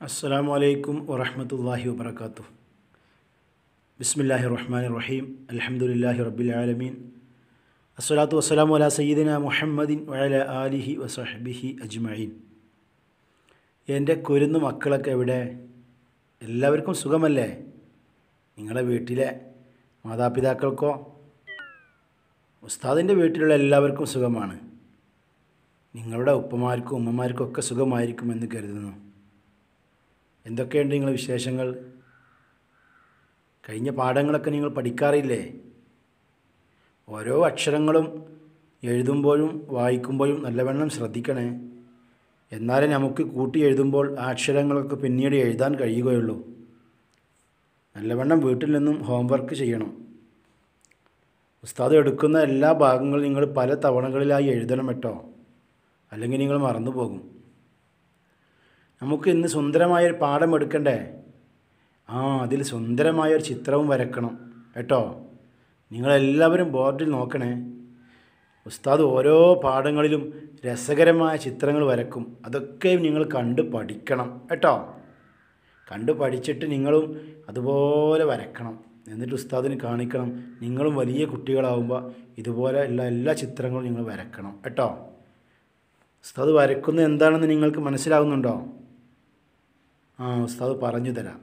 അസ്സാം വലൈക്കും വറഹമത്തല്ലാഹി വബർക്കാത്തു ബിസ്മില്ലാഹി റഹ്മാൻ റഹീം അലഹമുല്ലാഹി റബ്ബിൽ ആലമീൻ അസ്സലാത്തു വസ്സലാമു അലാ സയ്യിദിന മുഹമ്മദിൻ വഅല ആലിഹി വസഹബിഹി അജ്മഈൻ എൻ്റെ കുരുന്നു മക്കളൊക്കെ എവിടെ എല്ലാവർക്കും സുഖമല്ലേ നിങ്ങളുടെ വീട്ടിലെ മാതാപിതാക്കൾക്കോ ഉസ്താദിൻ്റെ വീട്ടിലുള്ള എല്ലാവർക്കും സുഖമാണ് നിങ്ങളുടെ ഉപ്പമാർക്കും ഉമ്മമാർക്കും ഒക്കെ സുഖമായിരിക്കുമെന്ന് കരുതുന്നു എന്തൊക്കെയുണ്ട് നിങ്ങളുടെ വിശേഷങ്ങൾ കഴിഞ്ഞ പാഠങ്ങളൊക്കെ നിങ്ങൾ പഠിക്കാറില്ലേ ഓരോ അക്ഷരങ്ങളും എഴുതുമ്പോഴും വായിക്കുമ്പോഴും നല്ലവണ്ണം ശ്രദ്ധിക്കണേ എന്നാലേ നമുക്ക് കൂട്ടി എഴുതുമ്പോൾ ആ അക്ഷരങ്ങളൊക്കെ പിന്നീട് എഴുതാൻ കഴിയുകയുള്ളൂ നല്ലവണ്ണം വീട്ടിൽ നിന്നും ഹോംവർക്ക് ചെയ്യണം ഉസ്താദ് എടുക്കുന്ന എല്ലാ ഭാഗങ്ങളും നിങ്ങൾ പല തവണകളിലായി എഴുതണം കേട്ടോ അല്ലെങ്കിൽ നിങ്ങൾ മറന്നു പോകും നമുക്ക് ഇന്ന് സുന്ദരമായൊരു പാഠം എടുക്കണ്ടേ ആ അതിൽ സുന്ദരമായൊരു ചിത്രവും വരക്കണം കേട്ടോ നിങ്ങളെല്ലാവരും ബോർഡിൽ നോക്കണേ ഉസ്താദ് ഓരോ പാഠങ്ങളിലും രസകരമായ ചിത്രങ്ങൾ വരക്കും അതൊക്കെ നിങ്ങൾ കണ്ട് പഠിക്കണം കേട്ടോ കണ്ട് പഠിച്ചിട്ട് നിങ്ങളും അതുപോലെ വരക്കണം എന്നിട്ട് ഉസ്താദിന് കാണിക്കണം നിങ്ങളും വലിയ കുട്ടികളാവുമ്പോൾ ഇതുപോലെ ഉള്ള എല്ലാ ചിത്രങ്ങളും നിങ്ങൾ വരക്കണം കേട്ടോ ഉസ്താദ് വരക്കുന്നത് എന്താണെന്ന് നിങ്ങൾക്ക് മനസ്സിലാവുന്നുണ്ടോ ആ ഉസ്താദ് പറഞ്ഞു തരാം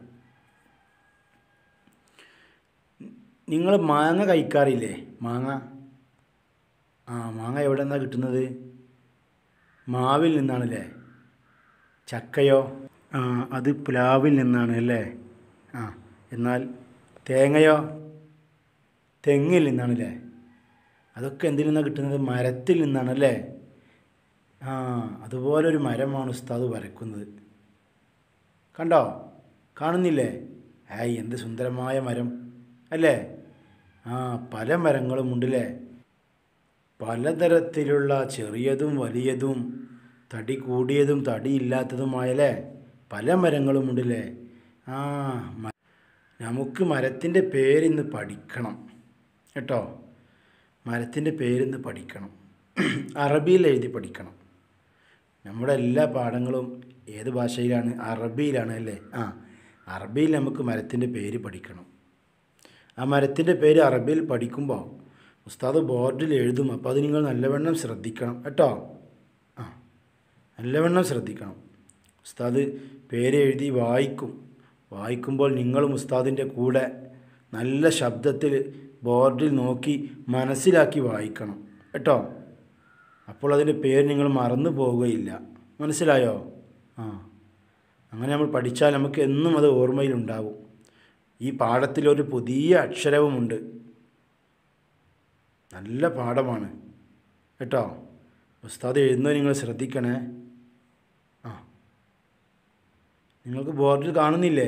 നിങ്ങൾ മാങ്ങ കഴിക്കാറില്ലേ മാങ്ങ ആ മാങ്ങ എവിടെ നിന്നാണ് കിട്ടുന്നത് മാവിൽ നിന്നാണല്ലേ ചക്കയോ ആ അത് പ്ലാവിൽ നിന്നാണ് അല്ലേ ആ എന്നാൽ തേങ്ങയോ തെങ്ങിൽ നിന്നാണല്ലേ അതൊക്കെ എന്തിൽ നിന്നാണ് കിട്ടുന്നത് മരത്തിൽ നിന്നാണല്ലേ ആ അതുപോലൊരു മരമാണ് ഉസ്താദ് വരക്കുന്നത് കണ്ടോ കാണുന്നില്ലേ ഏയ് എന്ത് സുന്ദരമായ മരം അല്ലേ ആ പല മരങ്ങളും ഉണ്ടല്ലേ പലതരത്തിലുള്ള ചെറിയതും വലിയതും തടി കൂടിയതും തടിയില്ലാത്തതുമായല്ലേ പല മരങ്ങളും ഉണ്ടല്ലേ ആ മ- നമുക്ക് മരത്തിൻ്റെ പേരിന്ന് പഠിക്കണം കേട്ടോ മരത്തിൻ്റെ പേരിന്ന് പഠിക്കണം അറബിയിൽ എഴുതി പഠിക്കണം നമ്മുടെ എല്ലാ പാഠങ്ങളും ഏത് ഭാഷയിലാണ് അറബിയിലാണ് അല്ലേ ആ അറബിയിൽ നമുക്ക് മരത്തിൻ്റെ പേര് പഠിക്കണം ആ മരത്തിൻ്റെ പേര് അറബിയിൽ പഠിക്കുമ്പോൾ ഉസ്താദ് ബോർഡിൽ എഴുതും അപ്പോൾ അത് നിങ്ങൾ നല്ലവണ്ണം ശ്രദ്ധിക്കണം കേട്ടോ ആ നല്ലവണ്ണം ശ്രദ്ധിക്കണം ഉസ്താദ് പേര് എഴുതി വായിക്കും വായിക്കുമ്പോൾ നിങ്ങളും ഉസ്താദിൻ്റെ കൂടെ നല്ല ശബ്ദത്തിൽ ബോർഡിൽ നോക്കി മനസ്സിലാക്കി വായിക്കണം കേട്ടോ അപ്പോൾ അതിൻ്റെ പേര് നിങ്ങൾ മറന്നു പോവുകയില്ല മനസ്സിലായോ ആ അങ്ങനെ നമ്മൾ പഠിച്ചാൽ നമുക്ക് എന്നും അത് ഓർമ്മയിലുണ്ടാവും ഈ പാഠത്തിലൊരു പുതിയ അക്ഷരവുമുണ്ട് നല്ല പാഠമാണ് കേട്ടോ ഉസ്താദ് എഴുതുന്നത് നിങ്ങൾ ശ്രദ്ധിക്കണേ ആ നിങ്ങൾക്ക് ബോർഡിൽ കാണുന്നില്ലേ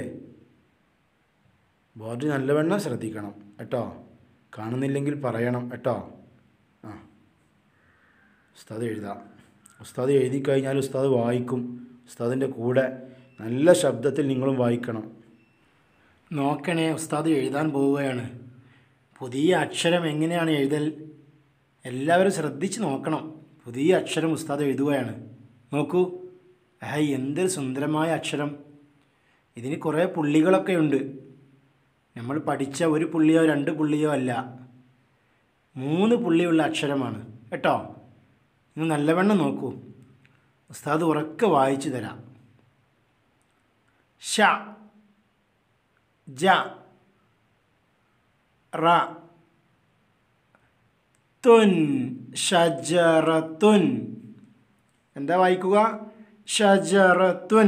ബോർഡിൽ നല്ലവണ്ണം ശ്രദ്ധിക്കണം കേട്ടോ കാണുന്നില്ലെങ്കിൽ പറയണം കേട്ടോ ആ ഉസ്താദ് എഴുതാം ഉസ്താദ് എഴുതി കഴിഞ്ഞാൽ ഉസ്താദ് വായിക്കും ഉസ്താദിൻ്റെ കൂടെ നല്ല ശബ്ദത്തിൽ നിങ്ങളും വായിക്കണം നോക്കണേ ഉസ്താദ് എഴുതാൻ പോവുകയാണ് പുതിയ അക്ഷരം എങ്ങനെയാണ് എഴുതൽ എല്ലാവരും ശ്രദ്ധിച്ച് നോക്കണം പുതിയ അക്ഷരം ഉസ്താദ് എഴുതുകയാണ് നോക്കൂ ഹായ് എന്തൊരു സുന്ദരമായ അക്ഷരം ഇതിന് കുറേ പുള്ളികളൊക്കെ ഉണ്ട് നമ്മൾ പഠിച്ച ഒരു പുള്ളിയോ രണ്ട് പുള്ളിയോ അല്ല മൂന്ന് പുള്ളിയുള്ള അക്ഷരമാണ് കേട്ടോ നിങ്ങൾ നല്ലവണ്ണം നോക്കൂ ഉസ്താദ് ഉറക്കെ വായിച്ചു തരാം ഷ ജ റ തുൻ ഷജറത്തുൻ എന്താ വായിക്കുക ഷജറത്തുൻ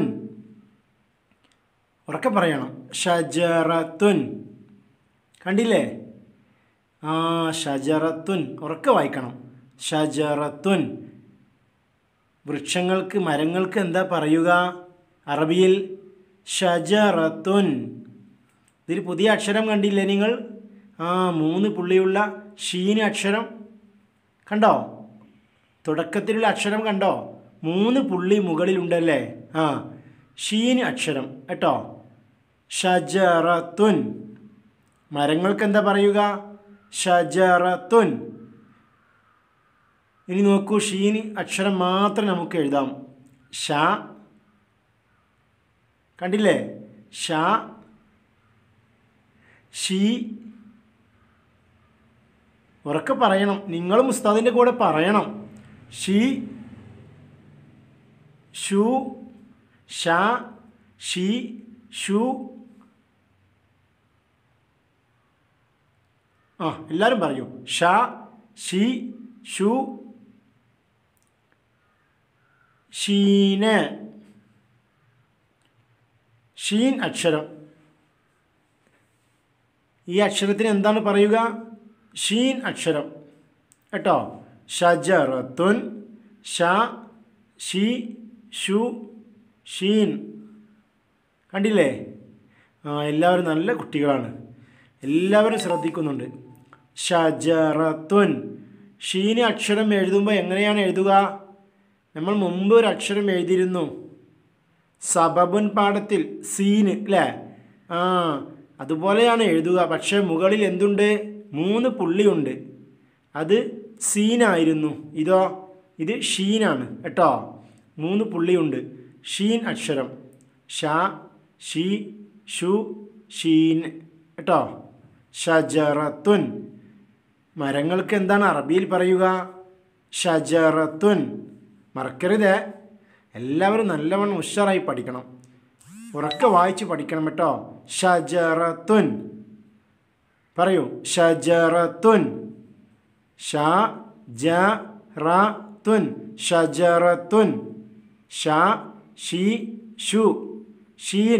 ഉറക്കെ പറയണം ഷജറത്തുൻ കണ്ടില്ലേ ആ ഷജറത്തുൻ ഉറക്കെ വായിക്കണം ഷജറത്തുൻ വൃക്ഷങ്ങൾക്ക് മരങ്ങൾക്ക് എന്താ പറയുക അറബിയിൽ ഷജറത്തുൻ ഇതിൽ പുതിയ അക്ഷരം കണ്ടില്ലേ നിങ്ങൾ ആ മൂന്ന് പുള്ളിയുള്ള ഷീന് അക്ഷരം കണ്ടോ തുടക്കത്തിലുള്ള അക്ഷരം കണ്ടോ മൂന്ന് പുള്ളി മുകളിലുണ്ടല്ലേ ആ ഷീന് അക്ഷരം കേട്ടോ ഷജറത്തുൻ മരങ്ങൾക്ക് എന്താ പറയുക ഷജറത്തുൻ ഇനി നോക്കൂ ഷീന് അക്ഷരം മാത്രം നമുക്ക് എഴുതാം ഷ കണ്ടില്ലേ ഷ ഷീ ഉറക്കെ പറയണം നിങ്ങളും ഉസ്താദിൻ്റെ കൂടെ പറയണം ഷീ ഷു ഷ ഷീ ഷു ആ എല്ലാവരും പറയൂ ഷ ഷി ഷു ഷീന് ഷീൻ അക്ഷരം ഈ അക്ഷരത്തിന് എന്താണ് പറയുക ഷീൻ അക്ഷരം കേട്ടോ ഷജറത്തുൻ ഷ ഷി ഷു ഷീൻ കണ്ടില്ലേ ആ എല്ലാവരും നല്ല കുട്ടികളാണ് എല്ലാവരും ശ്രദ്ധിക്കുന്നുണ്ട് ഷജറത്തുൻ ഷീന് അക്ഷരം എഴുതുമ്പോൾ എങ്ങനെയാണ് എഴുതുക നമ്മൾ മുമ്പ് ഒരു അക്ഷരം എഴുതിയിരുന്നു സബബുൻ പാഠത്തിൽ സീന് അല്ലേ ആ അതുപോലെയാണ് എഴുതുക പക്ഷേ മുകളിൽ എന്തുണ്ട് മൂന്ന് പുള്ളിയുണ്ട് അത് സീനായിരുന്നു ഇതോ ഇത് ഷീനാണ് കേട്ടോ മൂന്ന് പുള്ളിയുണ്ട് ഷീൻ അക്ഷരം ഷ ഷീ ഷു ഷീൻ കേട്ടോ ഷജറത്തുൻ മരങ്ങൾക്ക് എന്താണ് അറബിയിൽ പറയുക ഷജറത്തുൻ മറക്കരുതേ എല്ലാവരും നല്ലവണ്ണം ഉഷാറായി പഠിക്കണം ഉറക്കെ വായിച്ച് പഠിക്കണം കേട്ടോ ഷജറത്തുൻ പറയൂ ഷജറത്തുൻ ഷ ജ റ തുൻ ഷജറത്തുൻ ഷ ഷീ ഷു ഷീൻ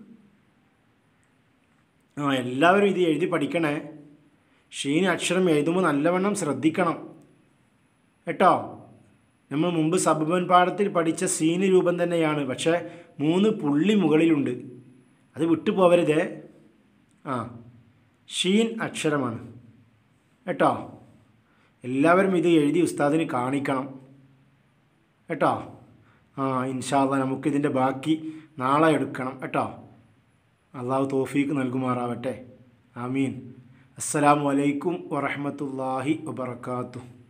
ആ എല്ലാവരും ഇത് എഴുതി പഠിക്കണേ ഷീൻ അക്ഷരം എഴുതുമ്പോൾ നല്ലവണ്ണം ശ്രദ്ധിക്കണം കേട്ടോ നമ്മൾ മുമ്പ് സബബൻ പാഠത്തിൽ പഠിച്ച സീന് രൂപം തന്നെയാണ് പക്ഷേ മൂന്ന് പുള്ളി മുകളിലുണ്ട് അത് വിട്ടുപോകരുതേ ആ ഷീൻ അക്ഷരമാണ് കേട്ടോ എല്ലാവരും ഇത് എഴുതി ഉസ്താദിന് കാണിക്കണം കേട്ടോ ആ ഇൻഷാല്ല നമുക്കിതിൻ്റെ ബാക്കി നാളെ എടുക്കണം കേട്ടോ അള്ളാഹു തോഫീക്ക് നൽകുമാറാവട്ടെ ആമീൻ അസ്സലാമു അലൈക്കും വറഹമത്തല്ലാഹി വബർക്കാത്തു